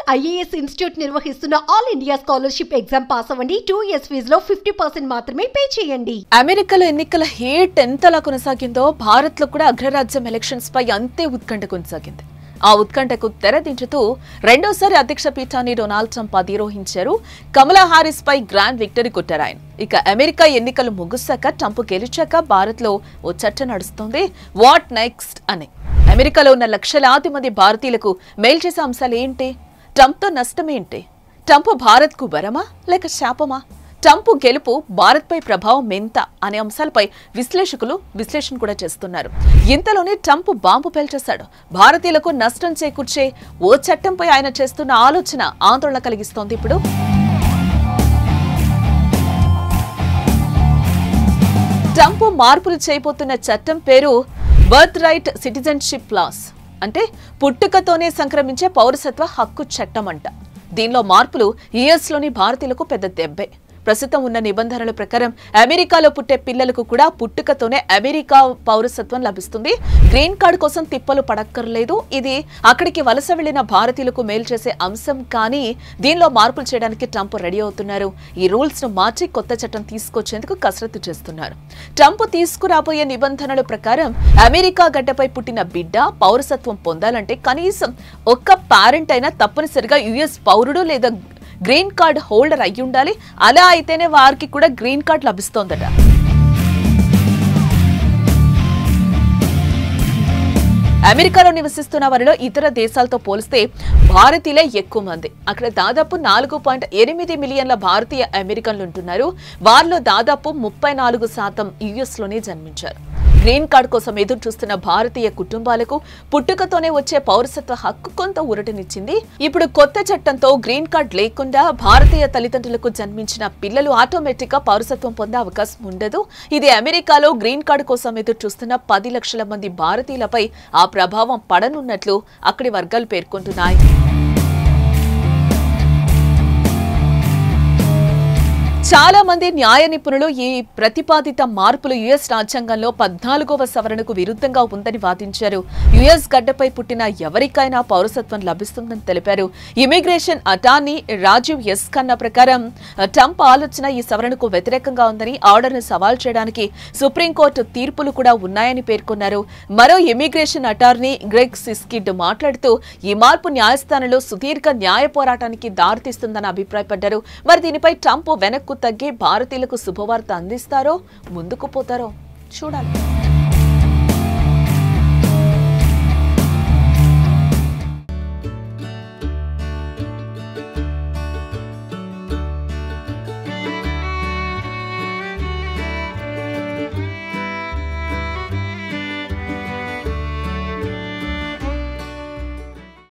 IAS institute నిర్వహిస్తున్న all India scholarship exam pass అవ్వండి two years ఫీజులో ఫిఫ్టీ పర్సెంట్ మాత్రమే పే చేయండి అమెరికాలో ఎన్నికల హేట్ ఎంతలా కొనసాగిందో భారత్ లో కూడా అగ్రరాజ్యం ఎలక్షన్స్ పై అంతే ఉత్కంఠ కొనసాగింది ఆ ఉత్కంఠకు తెరదించుతూ రెండోసారి అధ్యక్ష పీఠాన్ని డొనాల్డ్ ట్రంప్ అధిరోహించారు కమలా హారిస్ పై గ్రాండ్ విక్టరీ కొట్టారు ఆయన ఇక అమెరికా ఎన్నికలు ముగిశాక ట్రంప్ గెలిచాక భారత్ లో ఓ చర్చ నడుస్తోంది వాట్ నెక్స్ట్ అని అమెరికాలో ఉన్న లక్షలాది మంది భారతీయులకు మేలు చేసే అంశాలు ఏంటి ట్రంప్తో నష్టమేంటి ట్రంప్ భారత్కు వరమా లేక శాపమా ట్రంప్ గెలుపు భారత్పై ప్రభావం ఎంత అనే అంశాలపై విశ్లేషకులు విశ్లేషణ కూడా చేస్తున్నారు ఇంతలోనే ట్రంప్ బాంబు పేల్చేశాడు భారతీయులకు నష్టం చేకూర్చే ఓ చట్టంపై ఆయన చేస్తున్న ఆలోచన ఆందోళన కలిగిస్తోంది ఇప్పుడు ట్రంప్ మార్పులు చేయబోతున్న చట్టం పేరు బర్త్ రైట్ సిటిజన్షిప్ లాస్ అంటే పుట్టుకతోనే సంక్రమించే పౌరసత్వ హక్కు చట్టం అంట దీనిలో మార్పులు యుఎస్ లోని భారతీయులకు పెద్ద దెబ్బే ప్రస్తుతం ఉన్న నిబంధనల ప్రకారం అమెరికాలో పుట్టే పిల్లలకు కూడా పుట్టుకతోనే అమెరికా పౌరసత్వం లభిస్తుంది గ్రీన్ కార్డు కోసం తిప్పలు పడక్కర్లేదు ఇది అక్కడికి వలస వెళ్లిన భారతీయులకు మేలు చేసే అంశం కానీ దీనిలో మార్పులు చేయడానికి ట్రంప్ రెడీ అవుతున్నారు ఈ రూల్స్ ను మార్చి కొత్త చట్టం తీసుకొచ్చేందుకు కసరత్తు చేస్తున్నారు ట్రంప్ తీసుకురాబోయే నిబంధనల ప్రకారం అమెరికా గడ్డపై పుట్టిన బిడ్డ పౌరసత్వం పొందాలంటే కనీసం ఒక్క పేరెంట్ అయినా తప్పనిసరిగా యుఎస్ పౌరుడు లేదా గ్రీన్ కార్డ్ హోల్డర్ అయి ఉండాలి అలా అయితేనే వారికి కూడా గ్రీన్ కార్డ్ లభిస్తోందట అమెరికాలో నివసిస్తున్న వారిలో ఇతర దేశాలతో పోలిస్తే భారతీయులే ఎక్కువ మంది అక్కడ దాదాపు నాలుగు పాయింట్ ఎనిమిది మిలియన్ల భారతీయ అమెరికన్లు ఉంటున్నారు వారిలో దాదాపు ముప్పై నాలుగు శాతం యుఎస్ లోనే జన్మించారు గ్రీన్ కార్డ్ కోసం ఎదురు చూస్తున్న భారతీయ కుటుంబాలకు పుట్టుకతోనే వచ్చే పౌరసత్వ హక్కు కొంత ఊరటనిచ్చింది ఇప్పుడు కొత్త చట్టంతో గ్రీన్ కార్డ్ లేకుండా భారతీయ తల్లిదండ్రులకు జన్మించిన పిల్లలు ఆటోమేటిక్ గా పౌరసత్వం పొందే అవకాశం ఉండదు ఇది అమెరికాలో గ్రీన్ కార్డు కోసం ఎదురు చూస్తున్న పది లక్షల మంది భారతీయులపై ఆ ప్రభావం పడనున్నట్లు అక్కడి వర్గాలు పేర్కొంటున్నాయి చాలా మంది న్యాయ నిపుణులు ఈ ప్రతిపాదిత మార్పులు యుఎస్ రాజ్యాంగంలో పద్నాలుగవ సవరణకు విరుద్ధంగా ఉందని వాదించారు యుఎస్ గడ్డపై పుట్టిన ఎవరికైనా పౌరసత్వం లభిస్తుందని తెలిపారు immigration attorney Rajiv S Khanna ప్రకారం ట్రంప్ ఆలోచన ఈ సవరణకు వ్యతిరేకంగా ఉందని ఆర్డర్ను సవాల్ చేయడానికి సుప్రీంకోర్టు తీర్పులు కూడా ఉన్నాయని పేర్కొన్నారు మరో ఇమిగ్రేషన్ అటార్నీ గ్రెగ్ సిస్కిడ్ మాట్లాడుతూ ఈ మార్పు న్యాయస్థానంలో సుదీర్ఘ న్యాయ పోరాటానికి దారితీస్తుందని అభిప్రాయపడ్డారు మరి దీనిపై ట్రంప్ వెనక్కు తగ్గి భారతీయులకు శుభవార్త అందిస్తారో ముందుకు పోతారో చూడాలి